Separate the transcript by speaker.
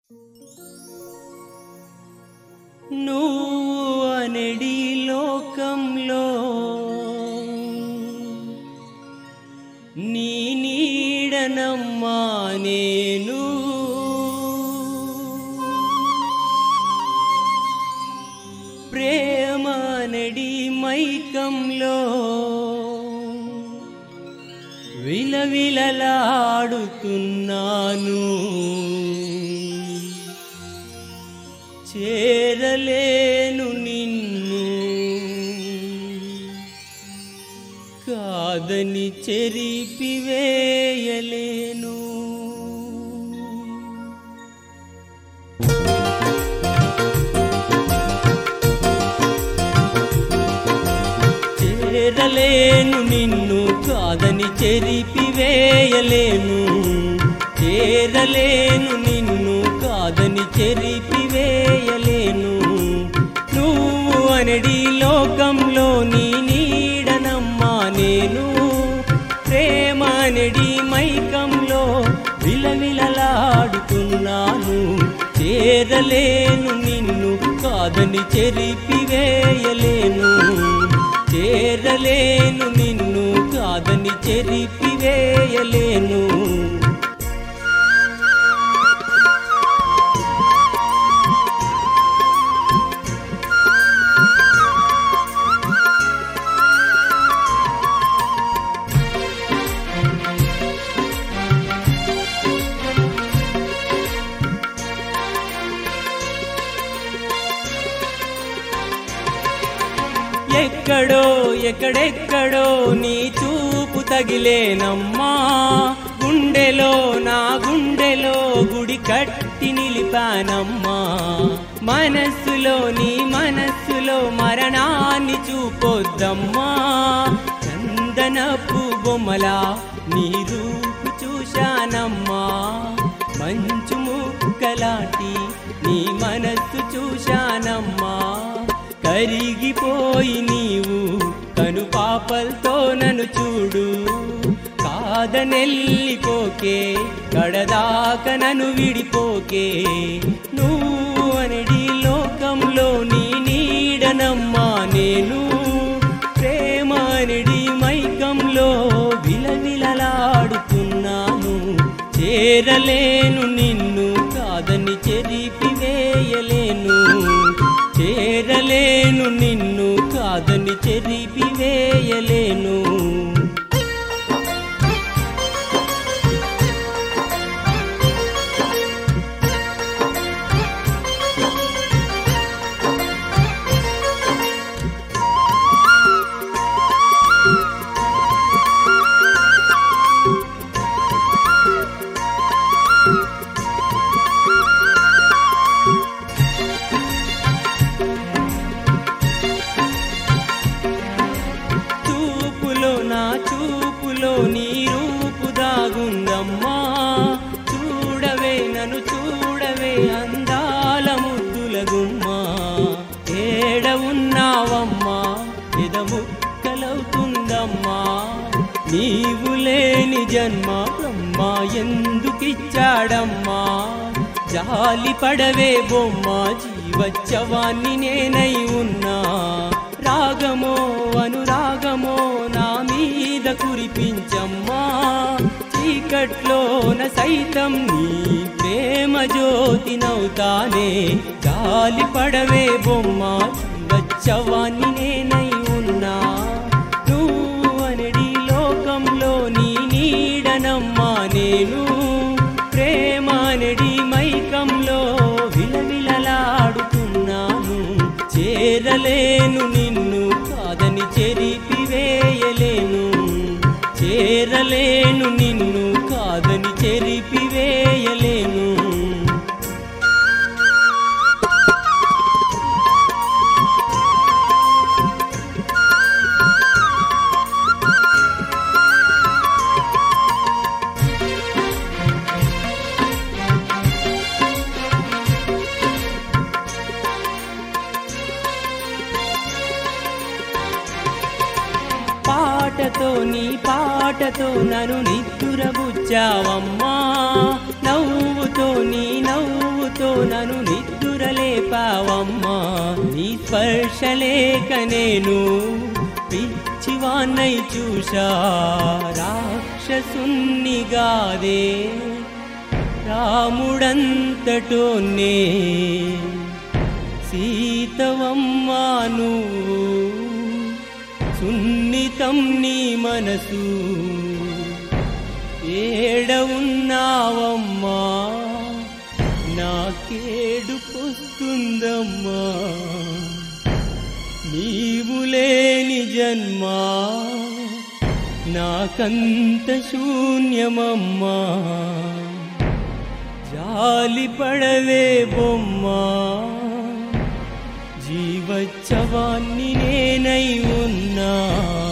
Speaker 1: నువ్వు అనడి లోకంలో నీ నీడనమ్మా నేను ప్రేమ నడి మైకంలో విలవిలలాడుతున్నాను చేరలేను నిన్ను కాదని చెరిపివేయలేను చేరలేను నిన్ను కాదని చెరిపివేయలేను చేరలేను నిన్ను కాదని చెరిపివేయలేను నువ్వు అనడి లోకంలో నీ నీడనమ్మా నేను ప్రేమ అనడి మైకంలో విలవిలలాడుతున్నాను చేరలేను నిన్ను కాదని చెరిపివేయలేను చేరలేను నిన్ను కాదని చెరిపివేయలేను ఎక్కడో ఎక్కడెక్కడో నీ చూపు తగిలేనమ్మా గుండెలో నా గుండెలో గుడి కట్టి నిలిపానమ్మా మనస్సులో నీ మనస్సులో మరణాన్ని చూపొద్దమ్మా చందనపు బొమ్మలా నీ రూపు చూశానమ్మా మంచు ముక్కలాంటి నీ మనస్సు చూశానమ్మా కరిగిపోయి నీవు కను పాపలతో నన్ను చూడు కాదనెల్లిపోకే కడదాక నన్ను విడిపోకే నువ్వు అనడి లోకంలో నీ నీడనమ్మా నేను ప్రేమ అనడి మైకంలో విలవిలలాడుతున్నాను చేరలేను నిన్ను కాదని చెరిపివేయలేను చేరలేను నిన్ను కాదని చెరిపివేయలేను చూపులో నా చూపులో నీ రూపు దాగుందమ్మా చూడవే నన్ను చూడవే అందాల ముద్దుల గుమ్మా ఏడ ఉన్నావమ్మా ఎద ముక్కలవుతుందమ్మా నీవు లేని జన్మ బ్రహ్మ ఎందుకిచ్చాడమ్మా జాలి పడవే బొమ్మ జీవచ్చవాన్ని నేనై ఉన్నా రాగమో అనురాగమో నా మీద కురిపించమ్మా చీకట్లోన సైతం నీ ప్రేమ జ్యోతి నవ్వుతానే గాలి పడవే బొమ్మ జీవచ్చవాన్ని నేనై ఉన్నా నువ్వు అనడి లోకంలో నీ నీడనమ్మా నేను ప్రేమ అనడి మైకంలో విలవిలలాడుతున్నాను చేరలేను నిన్ను కాదని చెరిపివేయలేను చేరలేను నిన్ను కాదని చెరిపివేయలేను పాటతో నీ పాటతో నన్ను నిద్దురబుచ్చావమ్మా నవ్వుతో నీ నవ్వుతో పాపంతో నన్ను నిద్దురలేపావమ్మా నీ స్పర్శలేక నేను పిచ్చివాన్నై చూశా రాక్షసున్నిగాదే రాముడంతటోనే సీతవమ్మా నువ్వు సున్నితం నీ మనసు ఏడవున్నావమ్మా నాకేడు పొస్తుందమ్మా నీవు లేని జన్మా నాకంత శూన్యమమ్మా జాలి పడవే బొమ్మా జీవచ్చవాన్ని నేనై ఉన్నా